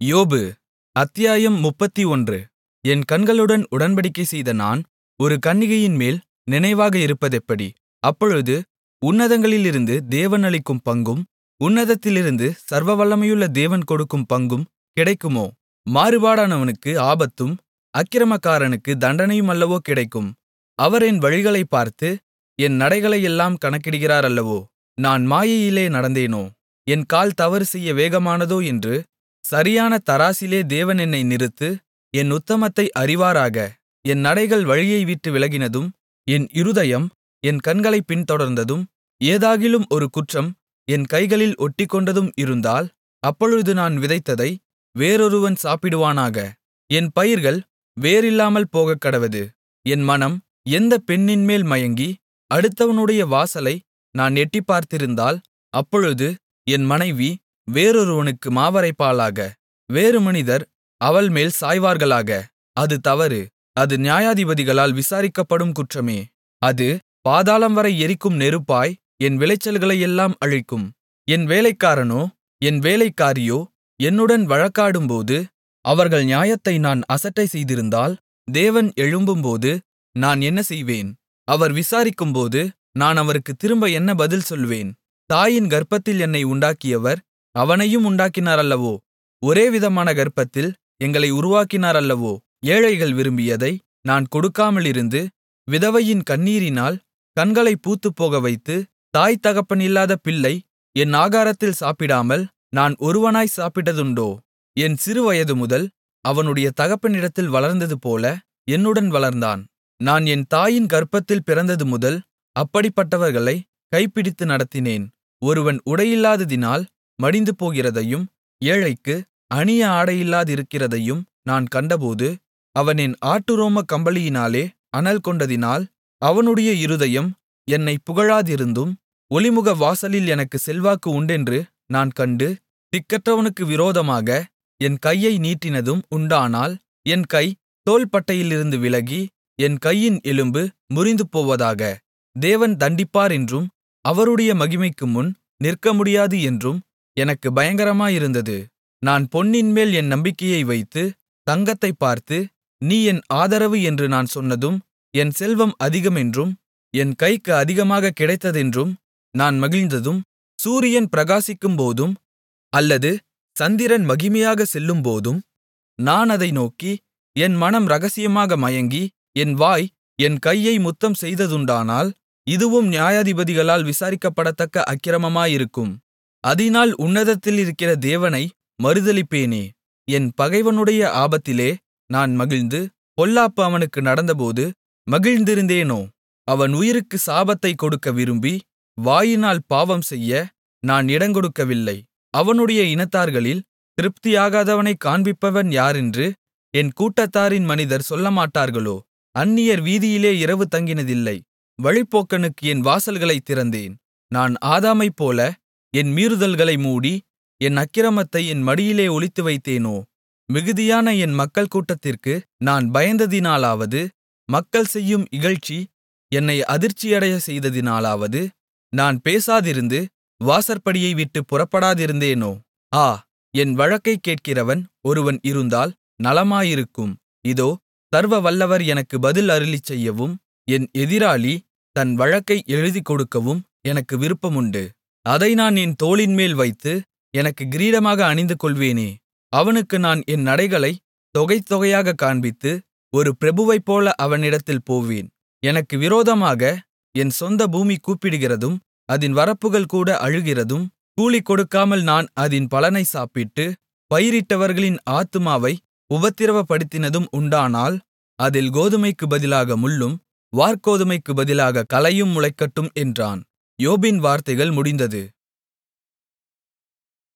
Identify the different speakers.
Speaker 1: யோபு அத்தியாயம் முப்பத்தொன்று என் கண்களுடன் உடன்படிக்கை செய்த நான் ஒரு கன்னிகையின்மேல் நினைவாக இருப்பதெப்படி அப்பொழுது உன்னதங்களிலிருந்து தேவன் அளிக்கும் பங்கும் உன்னதத்திலிருந்து சர்வவல்லமையுள்ள தேவன் கொடுக்கும் பங்கும் கிடைக்குமோ மாறுபாடானவனுக்கு ஆபத்தும் அக்கிரமக்காரனுக்கு தண்டனையும் அல்லவோ கிடைக்கும் அவர் என் வழிகளைப் பார்த்து என் நடைகளையெல்லாம் கணக்கிடுகிறார் அல்லவோ நான் மாயையிலே நடந்தேனோ என் கால் தவறு செய்ய வேகமானதோ என்று சரியான தராசிலே தேவன் என்னை நிறுத்து என் உத்தமத்தை அறிவாராக என் நடைகள் வழியை விட்டு விலகினதும் என் இருதயம் என் கண்களைப் பின்தொடர்ந்ததும் ஏதாகிலும் ஒரு குற்றம் என் கைகளில் ஒட்டிக்கொண்டதும் இருந்தால் அப்பொழுது நான் விதைத்ததை வேறொருவன் சாப்பிடுவானாக என் பயிர்கள் வேரில்லாமல் போகக்கடவது என் மனம் எந்தப் பெண்ணின்மேல் மயங்கி அடுத்தவனுடைய வாசலை நான் எட்டிப்பார்த்திருந்தால் அப்பொழுது என் மனைவி வேறொருவனுக்கு மாவரைப்பாளாக வேறு மனிதர் அவள்மேல் சாய்வார்களாக அது தவறு அது நியாயாதிபதிகளால் விசாரிக்கப்படும் குற்றமே அது பாதாளம்வரை எரிக்கும் நெருப்பாய் என் விளைச்சல்களையெல்லாம் அழிக்கும் என் வேலைக்காரனோ என் வேலைக்காரியோ என்னுடன் வழக்காடும்போது அவர்கள் நியாயத்தை நான் அசட்டை செய்திருந்தால் தேவன் எழும்பும்போது நான் என்ன செய்வேன் அவர் விசாரிக்கும்போது நான் அவருக்கு திரும்ப என்ன பதில் சொல்வேன் தாயின் கர்ப்பத்தில் என்னை உண்டாக்கியவர் அவனையும் உண்டாக்கினார் அல்லவோ ஒரே விதமான கர்ப்பத்தில் எங்களை உருவாக்கினார் அல்லவோ ஏழைகள் விரும்பியதை நான் கொடுக்காமலிருந்து விதவையின் கண்ணீரினால் கண்களைப் பூத்துப்போக வைத்து தாய் தகப்பன் இல்லாத பிள்ளை என் ஆகாரத்தில் சாப்பிடாமல் நான் ஒருவனாய் சாப்பிட்டதுண்டோ என் சிறுவயது முதல் அவனுடைய தகப்பனிடத்தில் வளர்ந்ததுபோல என்னுடன் வளர்ந்தான் நான் என் தாயின் கர்ப்பத்தில் பிறந்தது முதல் அப்படிப்பட்டவர்களை கைப்பிடித்து நடத்தினேன் ஒருவன் உடையில்லாததினால் மடிந்து போகிறதையும் ஏழைக்கு அணிய ஆடையில்லாதிருக்கிறதையும் நான் கண்டபோது அவன் என் ஆட்டுரோமக் கம்பளியினாலே அனல் கொண்டதினால் அவனுடைய இருதயம் என்னைப் புகழாதிருந்தும் ஒலிமுக வாசலில் எனக்கு செல்வாக்கு உண்டென்று நான் கண்டு திக்கற்றவனுக்கு விரோதமாக என் கையை நீட்டினதும் உண்டானால் என் கை தோள்பட்டையிலிருந்து விலகி என் கையின் எலும்பு முறிந்துபோவதாக தேவன் தண்டிப்பார் என்றும் அவருடைய மகிமைக்கு முன் நிற்கமுடியாது என்றும் எனக்கு பயங்கரமாயிருந்தது நான் பொன்னின்மேல் என் நம்பிக்கையை வைத்து தங்கத்தைப் பார்த்து நீ என் ஆதரவு என்று நான் சொன்னதும் என் செல்வம் அதிகமென்றும் என் கைக்கு அதிகமாக கிடைத்ததென்றும் நான் மகிழ்ந்ததும் சூரியன் பிரகாசிக்கும்போதும் அல்லது சந்திரன் மகிமையாக செல்லும்போதும் நான் அதை நோக்கி என் மனம் இரகசியமாக மயங்கி என் வாய் என் கையை முத்தம் செய்ததுண்டானால் இதுவும் நியாயாதிபதிகளால் விசாரிக்கப்படத்தக்க அக்கிரமமாயிருக்கும் அதினால் உன்னதத்திலிருக்கிற தேவனை மறுதலிப்பேனே என் பகைவனுடைய ஆபத்திலே நான் மகிழ்ந்து பொல்லாப்பு அவனுக்கு நடந்தபோது மகிழ்ந்திருந்தேனோ அவன் உயிருக்கு சாபத்தைக் கொடுக்க விரும்பி வாயினால் பாவம் செய்ய நான் இடங்கொடுக்கவில்லை அவனுடைய இனத்தார்களில் திருப்தியாகாதவனைக் காண்பிப்பவன் யாரென்று என் கூட்டத்தாரின் மனிதர் சொல்லமாட்டார்களோ அந்நியர் வீதியிலே இரவு தங்கினதில்லை வழிப்போக்கனுக்கு என் வாசல்களைத் திறந்தேன் நான் ஆதாமைப்போல என் மீறுதல்களை மூடி என் அக்கிரமத்தை என் மடியிலே ஒளித்து வைத்தேனோ மிகுதியான என் மக்கள் கூட்டத்திற்கு நான் பயந்ததினாலாவது மக்கள் செய்யும் இகழ்ச்சி என்னை அதிர்ச்சியடைய செய்ததினாலாவது நான் பேசாதிருந்து வாசற்படியை விட்டு புறப்படாதிருந்தேனோ ஆ என் வழக்கைக் கேட்கிறவன் ஒருவன் இருந்தால் நலமாயிருக்கும் இதோ சர்வ வல்லவர் எனக்கு பதில் அருளிச் செய்யவும் என் எதிராளி தன் வழக்கை எழுதிக் கொடுக்கவும் எனக்கு விருப்பமுண்டு அதை நான் என் தோளின்மேல் வைத்து எனக்கு கிரீடமாக அணிந்து கொள்வேனே அவனுக்கு நான் என் நடைகளை தொகை தொகையாகக் காண்பித்து ஒரு பிரபுவைப்போல அவனிடத்தில் போவேன் எனக்கு விரோதமாக என் சொந்த பூமி கூப்பிடுகிறதும் அதின் வரப்புகள் கூட அழுகிறதும் கூலி கொடுக்காமல் நான் அதின் பலனை சாப்பிட்டு பயிரிட்டவர்களின் ஆத்துமாவை உபத்திரவப்படுத்தினதும் உண்டானால் அதில் கோதுமைக்கு பதிலாக முள்ளும் வாற்கோதுமைக்கு பதிலாக களையும் முளைக்கட்டும் என்றான் யோபின் வார்த்தைகள் முடிந்தது